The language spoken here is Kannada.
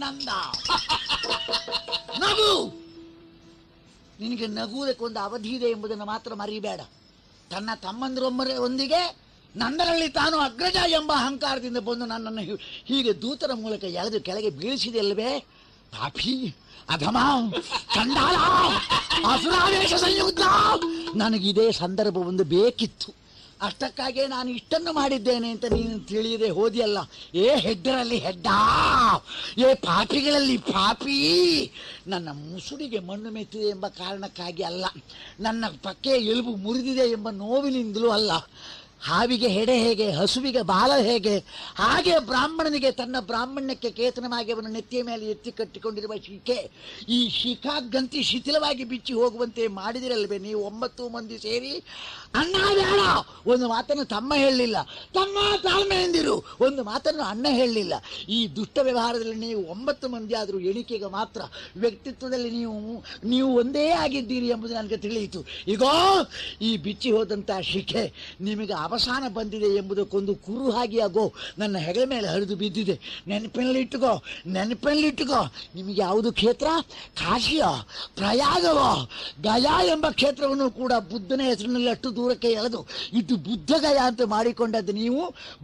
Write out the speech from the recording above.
ಆನಂದ ನಗು ನಿನಗೆ ನಗುವುದಕ್ಕೊಂದು ಅವಧಿ ಇದೆ ಎಂಬುದನ್ನು ಮಾತ್ರ ಮರಿಬೇಡ ತನ್ನ ತಮ್ಮಂದಿರೊಮ್ಮರ ಒಂದಿಗೆ ನನ್ನರಲ್ಲಿ ತಾನು ಅಗ್ರಜ ಎಂಬ ಅಹಂಕಾರದಿಂದ ಬಂದು ನನ್ನನ್ನು ಹೀ- ಹೀಗೆ ದೂತರ ಮೂಲಕ ಎಳೆದು ಕೆಳಗೆ ಬೀಳಿಸಿದೆ ಅಲ್ವೇ ಪಾಪಿ ಅಧಮ ಚಂಡಾಲ ಅಸುರಾವೇಶ ಸಂಯುಕ್ತ ನನಗಿದೇ ಸಂದರ್ಭ ಒಂದು ಬೇಕಿತ್ತು ಅಷ್ಟಕ್ಕಾಗಿಯೇ ನಾನು ಇಷ್ಟನ್ನು ಮಾಡಿದ್ದೇನೆ ಅಂತ ನೀನು ತಿಳಿಯದೆ ಹೋದಿಯಲ್ಲ ಏ ಹೆಡ್ಡರಲ್ಲಿ ಹೆಡ್ಡ ಏ ಪಾಪಿಗಳಲ್ಲಿ ಪಾಪಿ ನನ್ನ ಮುಸುಡಿಗೆ ಮಣ್ಣು ಮೆತ್ತಿದೆ ಎಂಬ ಕಾರಣಕ್ಕಾಗಿ ಅಲ್ಲ ನನ್ನ ಪಕ್ಕೆ ಎಲುಬು ಮುರಿದಿದೆ ಎಂಬ ನೋವಿನಿಂದಲೂ ಅಲ್ಲ ಹಾವಿಗೆ ಹೆಡೆ ಹೇಗೆ ಹಸುವಿಗೆ ಬಾಲ ಹೇಗೆ ಹಾಗೆ ಬ್ರಾಹ್ಮಣನಿಗೆ ತನ್ನ ಬ್ರಾಹ್ಮಣ್ಯಕ್ಕೆ ಕೇತನವಾಗಿ ಅವನ ನೆತ್ತಿಯ ಮೇಲೆ ಎತ್ತಿ ಕಟ್ಟಿಕೊಂಡಿರುವ ಶಿಖೆ ಈ ಶಿಖಾಗ್ರಂಥಿ ಶಿಥಿಲವಾಗಿ ಬಿಚ್ಚಿ ಹೋಗುವಂತೆ ಮಾಡಿದಿರಲ್ವೇ ನೀವು ಒಂಬತ್ತು ಮಂದಿ ಸೇರಿ ಅಣ್ಣ ಬೇಡ ಒಂದು ಮಾತನ್ನು ತಮ್ಮ ಹೇಳಲಿಲ್ಲ ತಮ್ಮ ತಾಳ್ಮೆ ಎಂದಿರು ಒಂದು ಮಾತನ್ನು ಅಣ್ಣ ಹೇಳಲಿಲ್ಲ ಈ ದುಷ್ಟ ವ್ಯವಹಾರದಲ್ಲಿ ನೀವು ಒಂಬತ್ತು ಮಂದಿ ಆದರೂ ಎಣಿಕೆಗೆ ಮಾತ್ರ ವ್ಯಕ್ತಿತ್ವದಲ್ಲಿ ನೀವು ನೀವು ಒಂದೇ ಆಗಿದ್ದೀರಿ ಎಂಬುದು ನನಗೆ ತಿಳಿಯಿತು ಈಗೋ ಈ ಬಿಚ್ಚಿ ಹೋದಂಥ ಶಿಖೆ ನಿಮಗೆ ಅವಸಾನ ಬಂದಿದೆ ಎಂಬುದಕ್ಕೊಂದು ಕುರುಹಾಗಿ ಆಗೋ ನನ್ನ ಹೆಗಲ ಮೇಲೆ ಹರಿದು ಬಿದ್ದಿದೆ ನೆನಪಿನಲ್ಲಿಟ್ಟುಕೋ ನೆನಪಿನಲ್ಲಿಟ್ಟುಕೋ ನಿಮಗೆ ಯಾವುದು ಕ್ಷೇತ್ರ ಕಾಶಿಯೋ ಪ್ರಯಾಗವೋ ಗಯಾ ಎಂಬ ಕ್ಷೇತ್ರವನ್ನು ಕೂಡ ಬುದ್ಧನ ಹೆಸರಿನಲ್ಲಿ ಅಷ್ಟು ದೂರಕ್ಕೆ ಎಳೆದು ಇದು ಬುದ್ಧ ಗಯಾ ಅಂತ ಮಾಡಿಕೊಂಡದ್ದು ನೀವು